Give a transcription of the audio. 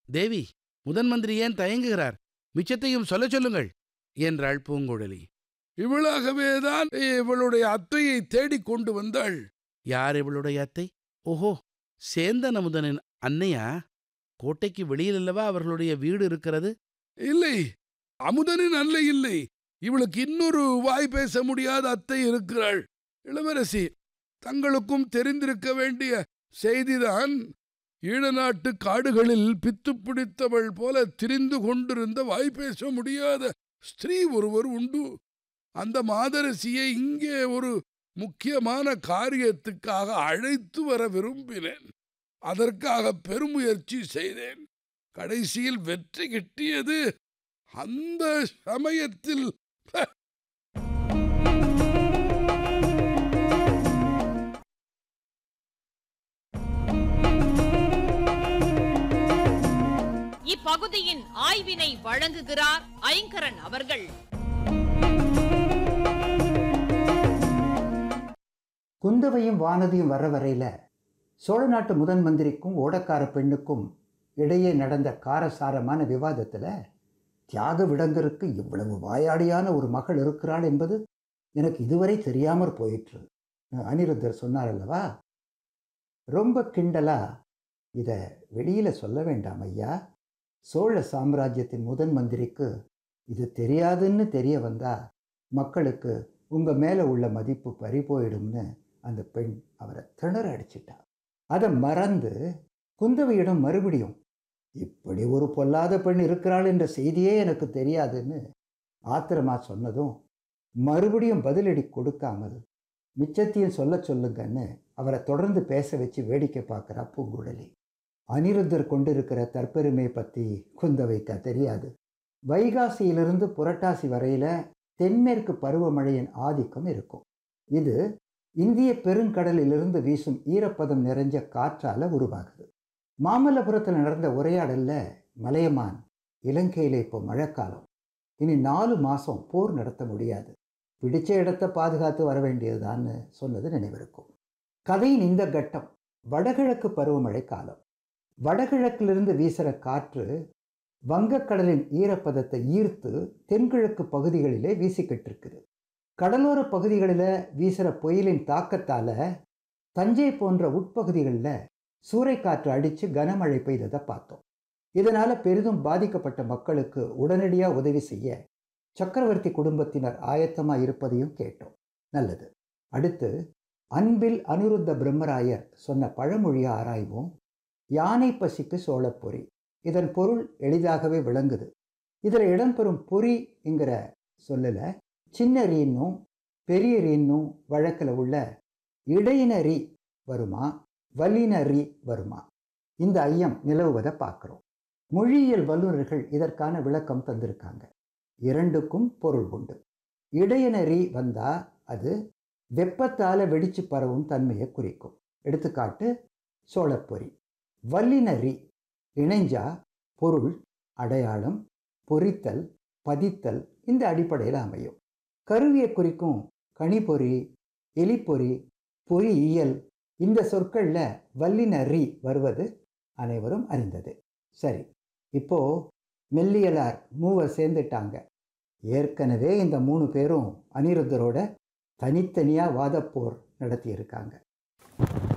தேவி முதன் மந்திரி ஏன் தயங்குகிறார் மிச்சத்தையும் சொல்லச் சொல்லுங்கள் என்றாள் பூங்குழலி இவளாகவேதான் இவளுடைய அத்தையை தேடிக் கொண்டு வந்தாள் யார் இவளுடைய அத்தை ஓஹோ சேந்தன் அமுதனின் அன்னையா கோட்டைக்கு வெளியில் அல்லவா அவர்களுடைய வீடு இருக்கிறது இல்லை அமுதனின் அல்ல இல்லை இவளுக்கு இன்னொரு வாய் பேச முடியாத அத்தை இருக்கிறாள் இளவரசி தங்களுக்கும் தெரிந்திருக்க வேண்டிய செய்திதான் ஈழ நாட்டு காடுகளில் பித்து பிடித்தவள் போல திரிந்து கொண்டிருந்த வாய் பேச முடியாத ஸ்திரீ ஒருவர் உண்டு அந்த மாதரசியை இங்கே ஒரு முக்கியமான காரியத்துக்காக அழைத்து வர விரும்பினேன் அதற்காக பெருமுயற்சி செய்தேன் கடைசியில் வெற்றி கிட்டியது அந்த சமயத்தில் இப்பகுதியின் ஆய்வினை வழங்குகிறார் ஐங்கரன் அவர்கள் குந்தவையும் வானதியும் வர வரையில சோழ நாட்டு முதன் மந்திரிக்கும் ஓடக்கார பெண்ணுக்கும் இடையே நடந்த காரசாரமான விவாதத்தில் தியாக விடங்கருக்கு இவ்வளவு வாயாடியான ஒரு மகள் இருக்கிறாள் என்பது எனக்கு இதுவரை தெரியாமற் போயிற்று அனிருத்தர் சொன்னார் அல்லவா ரொம்ப கிண்டலா இதை வெளியில சொல்ல வேண்டாம் ஐயா சோழ சாம்ராஜ்யத்தின் முதன் மந்திரிக்கு இது தெரியாதுன்னு தெரிய வந்தா மக்களுக்கு உங்க மேல உள்ள மதிப்பு பறி போயிடும்னு அந்த பெண் அவரை திணற அடிச்சிட்டா அதை மறந்து குந்தவையிடம் மறுபடியும் இப்படி ஒரு பொல்லாத பெண் இருக்கிறாள் என்ற செய்தியே எனக்கு தெரியாதுன்னு ஆத்திரமா சொன்னதும் மறுபடியும் பதிலடி கொடுக்காமல் மிச்சத்தையும் சொல்ல சொல்லுங்கன்னு அவரை தொடர்ந்து பேச வச்சு வேடிக்கை பார்க்குறா பூங்குழலி அனிருத்தர் கொண்டிருக்கிற தற்பெருமை பற்றி குந்தவைக்க தெரியாது வைகாசியிலிருந்து புரட்டாசி வரையில தென்மேற்கு பருவமழையின் ஆதிக்கம் இருக்கும் இது இந்திய பெருங்கடலிலிருந்து வீசும் ஈரப்பதம் நிறைஞ்ச காற்றால உருவாகுது மாமல்லபுரத்தில் நடந்த உரையாடல்ல மலையமான் இலங்கையில் இப்போ மழைக்காலம் இனி நாலு மாசம் போர் நடத்த முடியாது பிடிச்ச இடத்தை பாதுகாத்து வர வேண்டியதுதான்னு சொன்னது நினைவிருக்கும் கதையின் இந்த கட்டம் வடகிழக்கு பருவமழை காலம் வடகிழக்கிலிருந்து வீசுகிற காற்று வங்கக்கடலின் ஈரப்பதத்தை ஈர்த்து தென்கிழக்கு பகுதிகளிலே வீசிக்கிட்டு இருக்குது கடலோர பகுதிகளில் வீசுகிற புயலின் தாக்கத்தால் தஞ்சை போன்ற உட்பகுதிகளில் சூறைக்காற்று அடித்து கனமழை பெய்ததை பார்த்தோம் இதனால் பெரிதும் பாதிக்கப்பட்ட மக்களுக்கு உடனடியாக உதவி செய்ய சக்கரவர்த்தி குடும்பத்தினர் ஆயத்தமாக இருப்பதையும் கேட்டோம் நல்லது அடுத்து அன்பில் அனிருத்த பிரம்மராயர் சொன்ன பழமொழியை ஆராய்வோம் யானை பசிக்கு சோளப்பொறி இதன் பொருள் எளிதாகவே விளங்குது இதில் இடம்பெறும் பொறிங்கிற சொல்லல சின்ன ரீன்னும் பெரிய ரீன்னும் வழக்கில் உள்ள இடையினரி வருமா வல்லினரி வருமா இந்த ஐயம் நிலவுவதை பார்க்குறோம் மொழியியல் வல்லுநர்கள் இதற்கான விளக்கம் தந்திருக்காங்க இரண்டுக்கும் பொருள் உண்டு இடையினரி வந்தா அது வெப்பத்தால் வெடிச்சு பரவும் தன்மையை குறிக்கும் எடுத்துக்காட்டு சோளப்பொறி வல்லினரி இணைஞ்சா பொருள் அடையாளம் பொறித்தல் பதித்தல் இந்த அடிப்படையில் அமையும் கருவியை குறிக்கும் கனிப்பொறி எலிப்பொறி பொறியியல் இந்த சொற்களில் வல்லினரி வருவது அனைவரும் அறிந்தது சரி இப்போ மெல்லியலார் மூவர் சேர்ந்துட்டாங்க ஏற்கனவே இந்த மூணு பேரும் அனிருத்தரோட தனித்தனியாக வாதப்போர் நடத்தியிருக்காங்க